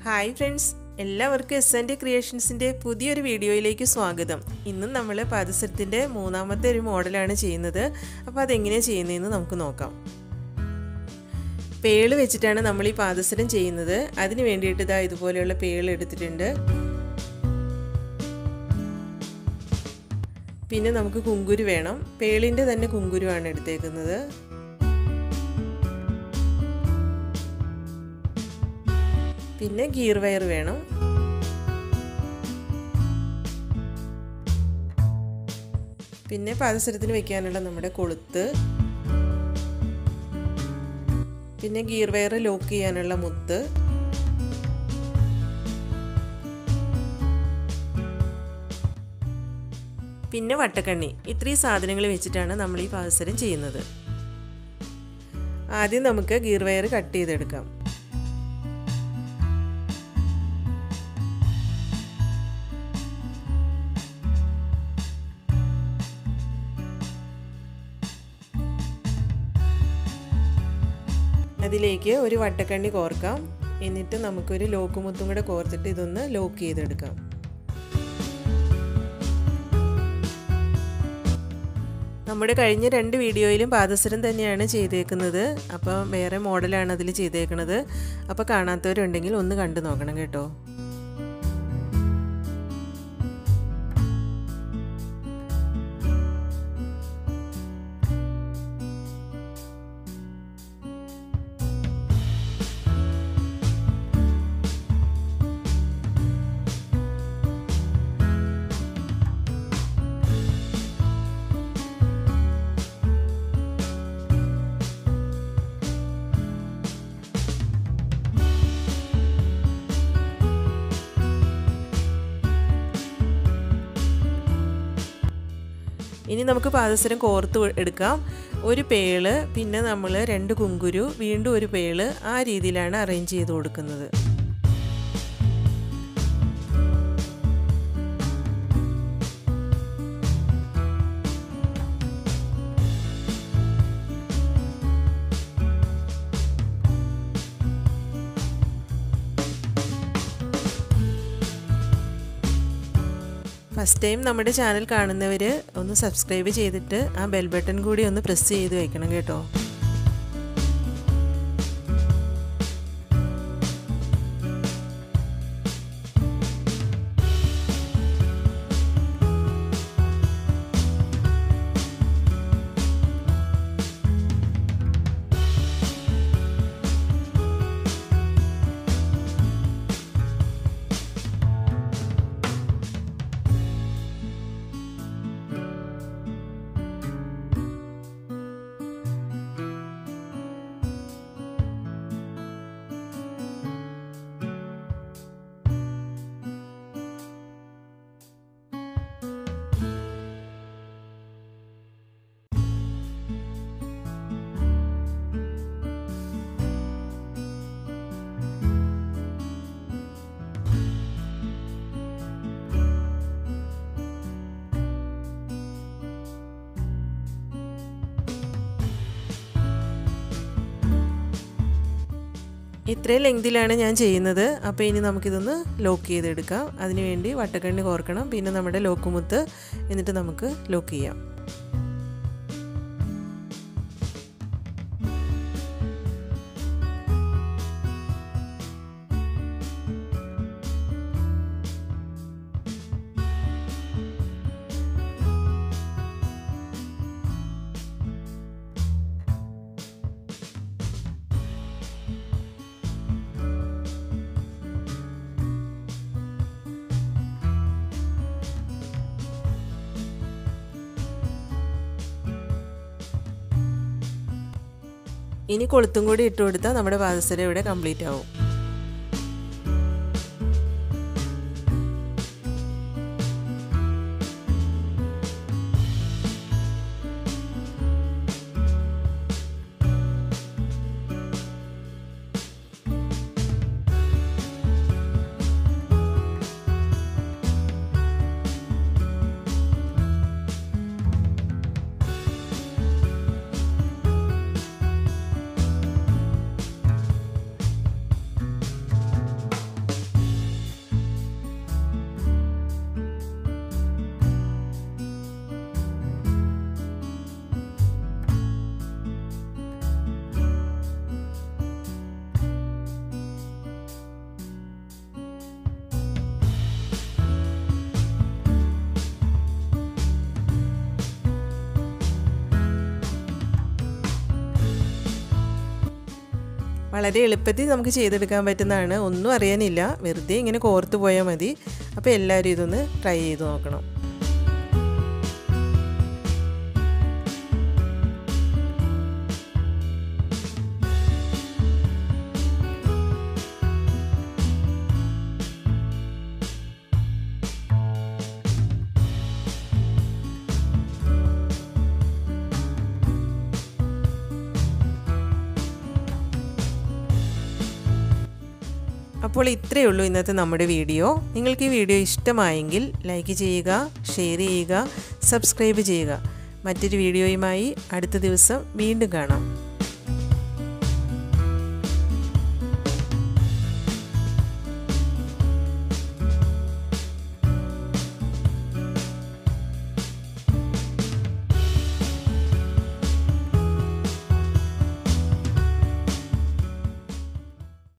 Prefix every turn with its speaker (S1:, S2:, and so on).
S1: hi friends എല്ലാവർക്കും S and ക്രിയേഷൻസിൻ്റെ പുതിയൊരു വീഡിയോയിലേക്ക് സ്വാഗതം ഇന്നും നമ്മൾ പാദസരത്തിൻ്റെ മൂന്നാമത്തെ ഒരു മോഡലാണ് ചെയ്യുന്നത് അപ്പോൾ അതെങ്ങനെയാണ് ചെയ്യുന്നതെന്ന് നമുക്ക് നോക്കാം പേള് വെച്ചിട്ടാണ് നമ്മൾ ഈ പാദസരം ചെയ്യുന്നത് അതിന് വേണ്ടിയിട്ട് ഇതാ ഇതുപോലെയുള്ള പേള് എടുത്തിട്ടുണ്ട് പിന്നെ നമുക്ക് കുങ്കുരു വേണം പേളിൻ്റെ തന്നെ കുങ്കുരുവാണ് എടുത്തേക്കുന്നത് പിന്നെ ഗീർ വയർ വേണം പിന്നെ പാദസരത്തിന് വെക്കാനുള്ള നമ്മുടെ കൊളുത്ത് പിന്നെ ഗീർ വയർ ലോക്ക് ചെയ്യാനുള്ള മുത്ത് പിന്നെ വട്ടക്കണ്ണി ഇത്രയും സാധനങ്ങൾ വെച്ചിട്ടാണ് നമ്മൾ ഈ പാദസരം ചെയ്യുന്നത് ആദ്യം നമുക്ക് ഗീർ വയർ കട്ട് ചെയ്തെടുക്കാം അതിലേക്ക് ഒരു വട്ടക്കണ്ണി കോർക്കാം എന്നിട്ട് നമുക്കൊരു ലോക്ക് മുത്തും കൂടെ കോർത്തിട്ട് ഇതൊന്ന് ലോക്ക് ചെയ്തെടുക്കാം നമ്മുടെ കഴിഞ്ഞ രണ്ട് വീഡിയോയിലും പാദസരം തന്നെയാണ് ചെയ്തേക്കുന്നത് അപ്പോൾ വേറെ മോഡലാണ് അതിൽ ചെയ്തേക്കുന്നത് അപ്പോൾ കാണാത്തവരുണ്ടെങ്കിൽ ഒന്ന് കണ്ടു നോക്കണം കേട്ടോ ഇനി നമുക്ക് പാദസരം കോർത്ത് എടുക്കാം ഒരു പേള് പിന്നെ നമ്മൾ രണ്ട് കുങ്കുരു വീണ്ടും ഒരു പേള് ആ രീതിയിലാണ് അറേഞ്ച് ചെയ്ത് കൊടുക്കുന്നത് ഫസ്റ്റ് ടൈം നമ്മുടെ ചാനൽ കാണുന്നവർ ഒന്ന് സബ്സ്ക്രൈബ് ചെയ്തിട്ട് ആ ബെൽ ബട്ടൺ കൂടി ഒന്ന് പ്രസ് ചെയ്ത് വയ്ക്കണം കേട്ടോ ഇത്രയും ലെങ്തിലാണ് ഞാൻ ചെയ്യുന്നത് അപ്പോൾ ഇനി നമുക്കിതൊന്ന് ലോക്ക് ചെയ്തെടുക്കാം അതിനുവേണ്ടി വട്ടക്കണ്ണി കോർക്കണം പിന്നെ നമ്മുടെ ലോക്കുമുത്ത് എന്നിട്ട് നമുക്ക് ലോക്ക് ചെയ്യാം ഇനി കൊളുത്തും കൂടി ഇട്ട് കൊടുത്താൽ നമ്മുടെ പാദസരം ഇവിടെ കംപ്ലീറ്റ് ആവും വളരെ എളുപ്പത്തിൽ നമുക്ക് ചെയ്തെടുക്കാൻ പറ്റുന്നതാണ് ഒന്നും അറിയാനില്ല വെറുതെ ഇങ്ങനെ കോർത്ത് പോയാൽ മതി അപ്പോൾ എല്ലാവരും ഇതൊന്ന് ട്രൈ ചെയ്ത് നോക്കണം അപ്പോൾ ഇത്രയേ ഉള്ളൂ ഇന്നത്തെ നമ്മുടെ വീഡിയോ നിങ്ങൾക്ക് ഈ വീഡിയോ ഇഷ്ടമായെങ്കിൽ ലൈക്ക് ചെയ്യുക ഷെയർ ചെയ്യുക സബ്സ്ക്രൈബ് ചെയ്യുക മറ്റൊരു വീഡിയോയുമായി അടുത്ത ദിവസം വീണ്ടും കാണാം